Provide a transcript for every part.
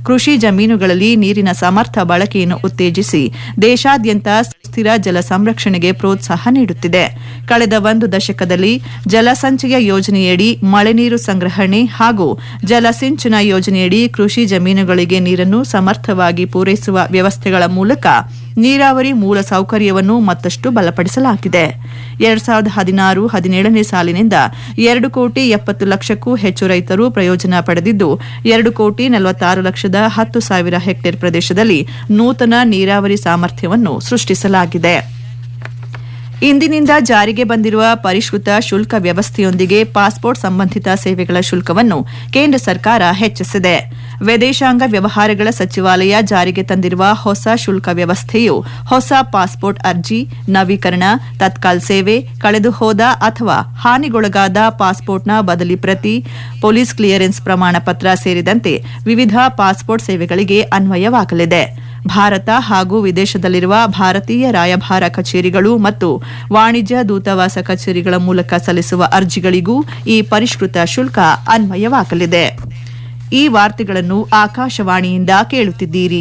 ಕೃಷಿ ಜಮೀನುಗಳಲ್ಲಿ ನೀರಿನ ಸಮರ್ಥ ಬಳಕೆಯನ್ನು ಉತ್ತೇಜಿಸಿ ದೇಶಾದ್ಯಂತ ಸುಸ್ಥಿರ ಜಲ ಸಂರಕ್ಷಣೆಗೆ ಪ್ರೋತ್ಸಾಹ ನೀಡುತ್ತಿದೆ ಕಳೆದ ಒಂದು ದಶಕದಲ್ಲಿ ಜಲಸಂಚಯ ಯೋಜನೆಯಡಿ ಮಳೆ ನೀರು ಸಂಗ್ರಹಣೆ ಹಾಗೂ ಜಲಸಿಂಚನ ಯೋಜನೆಯಡಿ ಕೃಷಿ ಜಮೀನುಗಳಿಗೆ ನೀರನ್ನು ಸಮರ್ಥವಾಗಿ ಪೂರೈಸುವ ವ್ಯವಸ್ಥೆಗಳ ಮೂಲಕ ನೀರಾವರಿ ಮೂಲ ಸೌಕರ್ಯವನ್ನು ಮತ್ತಷ್ಟು ಬಲಪಡಿಸಲಾಗಿದೆ ಎರಡ್ ಸಾವಿರದ ಹದಿನಾರು ಹದಿನೇಳನೇ ಸಾಲಿನಿಂದ ಎರಡು ಕೋಟಿ ಎಪ್ಪತ್ತು ಲಕ್ಷಕ್ಕೂ ಹೆಚ್ಚು ರೈತರು ಪ್ರಯೋಜನ ಪಡೆದಿದ್ದು ಎರಡು ಕೋಟಿ ನಲವತ್ತಾರು ಲಕ್ಷದ ಹತ್ತು ಸಾವಿರ ಹೆಕ್ಟೇರ್ ಪ್ರದೇಶದಲ್ಲಿ ನೂತನ ನೀರಾವರಿ ಸಾಮರ್ಥ್ಯವನ್ನು ಸೃಷ್ಟಿಸಲಾಗಿದೆ ಇಂದಿನಿಂದ ಜಾರಿಗೆ ಬಂದಿರುವ ಪರಿಷ್ಕೃತ ಶುಲ್ಕ ವ್ಯವಸ್ಥೆಯೊಂದಿಗೆ ಪಾಸ್ಪೋರ್ಟ್ ಸಂಬಂಧಿತ ಸೇವೆಗಳ ಶುಲ್ಕವನ್ನು ಕೇಂದ್ರ ಸರ್ಕಾರ ಹೆಚ್ಚಿಸಿದೆ ವಿದೇಶಾಂಗ ವ್ಯವಹಾರಗಳ ಸಚಿವಾಲಯ ಜಾರಿಗೆ ತಂದಿರುವ ಹೊಸ ಶುಲ್ಕ ವ್ಯವಸ್ಥೆಯು ಹೊಸ ಪಾಸ್ಪೋರ್ಟ್ ಅರ್ಜಿ ನವೀಕರಣ ತತ್ಕಾಲ್ ಸೇವೆ ಕಳೆದು ಹೋದ ಅಥವಾ ಹಾನಿಗೊಳಗಾದ ಪಾಸ್ಪೋರ್ಟ್ನ ಬದಲಿ ಪ್ರತಿ ಪೊಲೀಸ್ ಕ್ಲಿಯರೆನ್ಸ್ ಪ್ರಮಾಣ ಪತ್ರ ಸೇರಿದಂತೆ ವಿವಿಧ ಪಾಸ್ಪೋರ್ಟ್ ಸೇವೆಗಳಿಗೆ ಅನ್ವಯವಾಗಲಿದೆ ಭಾರತ ಹಾಗೂ ವಿದೇಶದಲ್ಲಿರುವ ಭಾರತೀಯ ರಾಯಭಾರ ಕಚೇರಿಗಳು ಮತ್ತು ವಾಣಿಜ್ಯ ದೂತಾವಾಸ ಕಚೇರಿಗಳ ಮೂಲಕ ಸಲ್ಲಿಸುವ ಅರ್ಜಿಗಳಿಗೂ ಈ ಪರಿಷ್ಕೃತ ಶುಲ್ಕ ಅನ್ವಯವಾಗಲಿದೆ ಈ ವಾರ್ತೆಗಳನ್ನು ಆಕಾಶವಾಣಿಯಿಂದ ಕೇಳುತ್ತಿದ್ದೀರಿ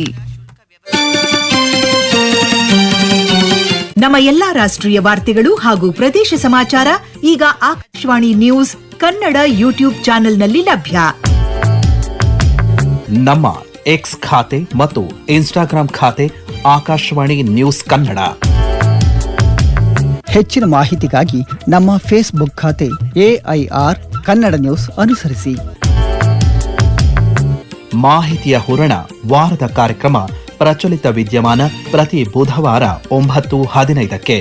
ನಮ್ಮ ಎಲ್ಲಾ ರಾಷ್ಟ್ರೀಯ ವಾರ್ತೆಗಳು ಹಾಗೂ ಪ್ರದೇಶ ಸಮಾಚಾರ ಈಗ ಆಕಾಶವಾಣಿ ನ್ಯೂಸ್ ಕನ್ನಡ ಯೂಟ್ಯೂಬ್ ಚಾನೆಲ್ನಲ್ಲಿ ಲಭ್ಯ ನಮ್ಮ ಎಕ್ಸ್ ಖಾತೆ ಮತ್ತು ಇನ್ಸ್ಟಾಗ್ರಾಂ ಖಾತೆ ಆಕಾಶವಾಣಿ ನ್ಯೂಸ್ ಕನ್ನಡ ಹೆಚ್ಚಿನ ಮಾಹಿತಿಗಾಗಿ ನಮ್ಮ ಫೇಸ್ಬುಕ್ ಖಾತೆ ಎಐಆರ್ ಕನ್ನಡ ನ್ಯೂಸ್ ಅನುಸರಿಸಿ ಮಾಹಿತಿಯ ಹೂರಣ ವಾರದ ಕಾರ್ಯಕ್ರಮ ಪ್ರಚಲಿತ ವಿದ್ಯಮಾನ ಪ್ರತಿ ಬುಧವಾರ ಒಂಬತ್ತು ಹದಿನೈದಕ್ಕೆ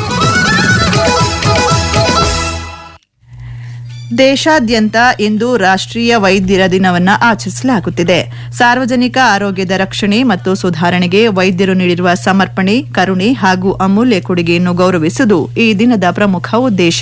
ದೇಶಾದ್ಯಂತ ಇಂದು ರಾಷ್ಟ್ರೀಯ ವೈದ್ಯರ ದಿನವನ್ನು ಆಚರಿಸಲಾಗುತ್ತಿದೆ ಸಾರ್ವಜನಿಕ ಆರೋಗ್ಯದ ರಕ್ಷಣೆ ಮತ್ತು ಸುಧಾರಣೆಗೆ ವೈದ್ಯರು ನೀಡಿರುವ ಸಮರ್ಪಣೆ ಕರುಣೆ ಹಾಗೂ ಅಮೂಲ್ಯ ಕೊಡುಗೆಯನ್ನು ಗೌರವಿಸುವುದು ಈ ದಿನದ ಪ್ರಮುಖ ಉದ್ದೇಶ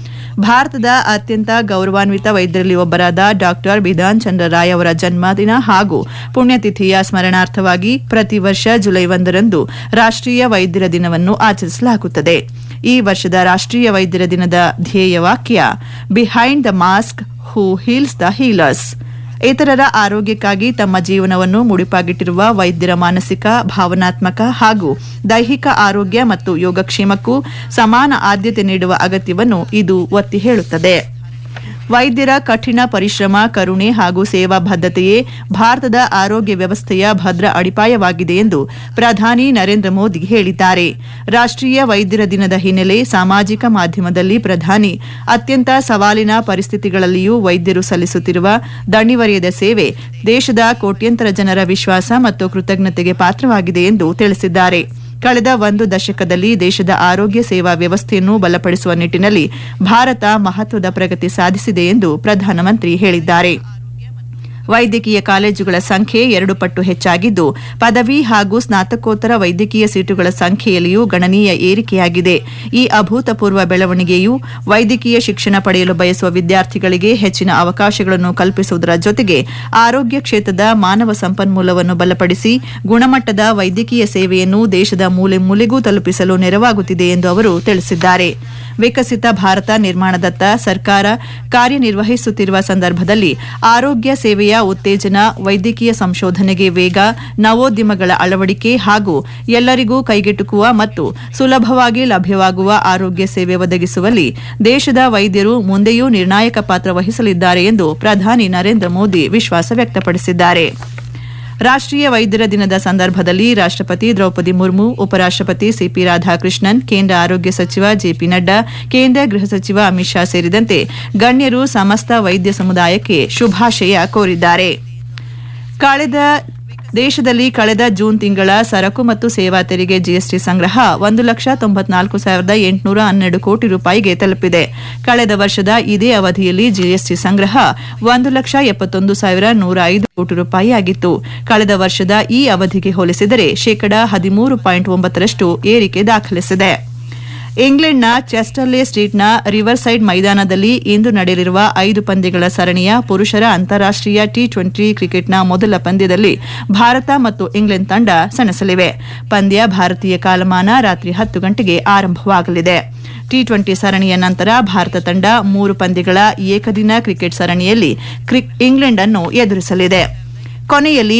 ಭಾರತದ ಅತ್ಯಂತ ಗೌರವಾನ್ವಿತ ವೈದ್ಯರಲ್ಲಿ ಒಬ್ಬರಾದ ಡಾಕ್ಟರ್ ಬಿಧಾನ್ ಚಂದ್ರ ರಾಯ್ ಅವರ ಜನ್ಮದಿನ ಹಾಗೂ ಪುಣ್ಯತಿಥಿಯ ಸ್ಮರಣಾರ್ಥವಾಗಿ ಪ್ರತಿ ವರ್ಷ ಜುಲೈ ಒಂದರಂದು ರಾಷ್ಟ್ರೀಯ ವೈದ್ಯರ ದಿನವನ್ನು ಆಚರಿಸಲಾಗುತ್ತದೆ ಈ ವರ್ಷದ ರಾಷ್ಟ್ರೀಯ ವೈದ್ಯರ ದಿನದ ಧ್ಯೇಯ ವಾಕ್ಯ behind the mask who heals the healers ಇತರರ ಆರೋಗ್ಯಕ್ಕಾಗಿ ತಮ್ಮ ಜೀವನವನ್ನು ಮುಡಿಪಾಗಿಟ್ಟಿರುವ ವೈದ್ಯರ ಮಾನಸಿಕ ಭಾವನಾತ್ಮಕ ಹಾಗೂ ದೈಹಿಕ ಆರೋಗ್ಯ ಮತ್ತು ಯೋಗಕ್ಷೇಮಕ್ಕೂ ಸಮಾನ ಆದ್ಯತೆ ನೀಡುವ ಅಗತ್ಯವನ್ನು ಇದು ಒತ್ತಿ ಹೇಳುತ್ತದೆ ವೈದ್ಯರ ಕಠಿಣ ಪರಿಶ್ರಮ ಕರುಣೆ ಹಾಗೂ ಸೇವಾ ಬದ್ಧತೆಯೇ ಭಾರತದ ಆರೋಗ್ಯ ವ್ಯವಸ್ಥೆಯ ಭದ್ರ ಅಡಿಪಾಯವಾಗಿದೆ ಎಂದು ಪ್ರಧಾನಿ ನರೇಂದ್ರ ಮೋದಿ ಹೇಳಿದ್ದಾರೆ ರಾಷ್ಟ್ರೀಯ ವೈದ್ಯರ ದಿನದ ಹಿನ್ನೆಲೆ ಸಾಮಾಜಿಕ ಮಾಧ್ಯಮದಲ್ಲಿ ಪ್ರಧಾನಿ ಅತ್ಯಂತ ಸವಾಲಿನ ಪರಿಸ್ಥಿತಿಗಳಲ್ಲಿಯೂ ವೈದ್ಯರು ಸಲ್ಲಿಸುತ್ತಿರುವ ದಣಿವರಿಯದ ಸೇವೆ ದೇಶದ ಕೋಟ್ಯಂತರ ಜನರ ವಿಶ್ವಾಸ ಮತ್ತು ಕೃತಜ್ಞತೆಗೆ ಪಾತ್ರವಾಗಿದೆ ಎಂದು ತಿಳಿಸಿದ್ದಾರೆ ಕಳೆದ ಒಂದು ದಶಕದಲ್ಲಿ ದೇಶದ ಆರೋಗ್ಯ ಸೇವಾ ವ್ಯವಸ್ಥೆಯನ್ನು ಬಲಪಡಿಸುವ ನಿಟ್ಟಿನಲ್ಲಿ ಭಾರತ ಮಹತ್ವದ ಪ್ರಗತಿ ಸಾಧಿಸಿದೆ ಎಂದು ಪ್ರಧಾನಮಂತ್ರಿ ಹೇಳಿದ್ದಾರೆ ವೈದ್ಯಕೀಯ ಕಾಲೇಜುಗಳ ಸಂಖ್ಯೆ ಎರಡು ಪಟ್ಟು ಹೆಚ್ಚಾಗಿದ್ದು ಪದವಿ ಹಾಗೂ ಸ್ನಾತಕೋತ್ತರ ವೈದ್ಯಕೀಯ ಸೀಟುಗಳ ಸಂಖ್ಯೆಯಲ್ಲಿಯೂ ಗಣನೀಯ ಏರಿಕೆಯಾಗಿದೆ ಈ ಅಭೂತಪೂರ್ವ ಬೆಳವಣಿಗೆಯು ವೈದ್ಯಕೀಯ ಶಿಕ್ಷಣ ಪಡೆಯಲು ಬಯಸುವ ವಿದ್ಯಾರ್ಥಿಗಳಿಗೆ ಹೆಚ್ಚಿನ ಅವಕಾಶಗಳನ್ನು ಕಲ್ಪಿಸುವುದರ ಜೊತೆಗೆ ಆರೋಗ್ಯ ಕ್ಷೇತ್ರದ ಮಾನವ ಸಂಪನ್ಮೂಲವನ್ನು ಬಲಪಡಿಸಿ ಗುಣಮಟ್ಟದ ವೈದ್ಯಕೀಯ ಸೇವೆಯನ್ನು ದೇಶದ ಮೂಲೆ ಮೂಲೆಗೂ ತಲುಪಿಸಲು ನೆರವಾಗುತ್ತಿದೆ ಎಂದು ಅವರು ತಿಳಿಸಿದ್ದಾರೆ ವಿಕಸಿತ ಭಾರತ ನಿರ್ಮಾಣದತ್ತ ಸರ್ಕಾರ ಕಾರ್ಯನಿರ್ವಹಿಸುತ್ತಿರುವ ಸಂದರ್ಭದಲ್ಲಿ ಆರೋಗ್ಯ ಸೇವೆಯ ಉತ್ತೇಜನ ವೈದ್ಯಕೀಯ ಸಂಶೋಧನೆಗೆ ವೇಗ ನವೋದ್ಯಮಗಳ ಅಳವಡಿಕೆ ಹಾಗೂ ಎಲ್ಲರಿಗೂ ಕೈಗೆಟುಕುವ ಮತ್ತು ಸುಲಭವಾಗಿ ಲಭ್ಯವಾಗುವ ಆರೋಗ್ಯ ಸೇವೆ ಒದಗಿಸುವಲ್ಲಿ ದೇಶದ ವೈದ್ಯರು ಮುಂದೆಯೂ ನಿರ್ಣಾಯಕ ಪಾತ್ರ ವಹಿಸಲಿದ್ದಾರೆ ಎಂದು ಪ್ರಧಾನಿ ನರೇಂದ್ರ ಮೋದಿ ವಿಶ್ವಾಸ ವ್ಯಕ್ತಪಡಿಸಿದ್ದಾರೆ ರಾಷ್ಟ್ರೀಯ ವೈದ್ಯರ ದಿನದ ಸಂದರ್ಭದಲ್ಲಿ ರಾಷ್ಟ್ರಪತಿ ದ್ರೌಪದಿ ಮುರ್ಮು ಉಪರಾಷ್ಟ್ರಪತಿ ಸಿಪಿ ರಾಧಾಕೃಷ್ಣನ್ ಕೇಂದ್ರ ಆರೋಗ್ಯ ಸಚಿವ ಜೆಪಿ ನಡ್ಡಾ ಕೇಂದ್ರ ಗೃಹ ಸಚಿವ ಅಮಿತ್ ಶಾ ಸೇರಿದಂತೆ ಗಣ್ಯರು ಸಮಸ್ತ ವೈದ್ಯ ಸಮುದಾಯಕ್ಕೆ ಶುಭಾಶಯ ಕೋರಿದ್ದಾರೆ ಕಳೆದ ದೇಶದಲ್ಲಿ ಕಳೆದ ಜೂನ್ ತಿಂಗಳ ಸರಕು ಮತ್ತು ಸೇವಾ ತೆರಿಗೆ ಜಿಎಸ್ಟಿ ಸಂಗ್ರಹ ಒಂದು ಲಕ್ಷ ತೊಂಬತ್ನಾಲ್ಕು ಸಾವಿರದ ಎಂಟುನೂರ ಹನ್ನೆರಡು ಕೋಟಿ ರೂಪಾಯಿಗೆ ತಲುಪಿದೆ ಕಳೆದ ವರ್ಷದ ಇದೇ ಅವಧಿಯಲ್ಲಿ ಜಿಎಸ್ಟಿ ಸಂಗ್ರಹ ಒಂದು ಲಕ್ಷ ಎಪ್ಪತ್ತೊಂದು ಸಾವಿರ ನೂರ ಐದು ಕೋಟಿ ರೂಪಾಯಿ ಆಗಿತ್ತು ಕಳೆದ ವರ್ಷದ ಈ ಅವಧಿಗೆ ಹೋಲಿಸಿದರೆ ಶೇಕಡಾ ಹದಿಮೂರು ಪಾಯಿಂಟ್ ಒಂಬತ್ತರಷ್ಟು ಏರಿಕೆ ದಾಖಲಿಸಿದೆ ಇಂಗ್ಲೆಂಡ್ನ ಚೆಸ್ಟರ್ಲೆ ಸ್ಟ್ರೀಟ್ನ ರಿವರ್ ಸೈಡ್ ಮೈದಾನದಲ್ಲಿ ಇಂದು ನಡೆಯಲಿರುವ ಐದು ಪಂದ್ಯಗಳ ಸರಣಿಯ ಪುರುಷರ ಅಂತಾರಾಷ್ಟೀಯ ಟಿ ಟ್ವೆಂಟಿ ಕ್ರಿಕೆಟ್ನ ಮೊದಲ ಪಂದ್ಯದಲ್ಲಿ ಭಾರತ ಮತ್ತು ಇಂಗ್ಲೆಂಡ್ ತಂಡ ಸೆಣಸಲಿವೆ ಪಂದ್ಯ ಭಾರತೀಯ ಕಾಲಮಾನ ರಾತ್ರಿ ಹತ್ತು ಗಂಟೆಗೆ ಆರಂಭವಾಗಲಿದೆ ಟಿ ಟ್ವೆಂಟಿ ಸರಣಿಯ ನಂತರ ಭಾರತ ತಂಡ ಮೂರು ಪಂದ್ಯಗಳ ಏಕದಿನ ಕ್ರಿಕೆಟ್ ಸರಣಿಯಲ್ಲಿ ಇಂಗ್ಲೆಂಡ್ ಅನ್ನು ಎದುರಿಸಲಿದೆ ಕೊನೆಯಲ್ಲಿ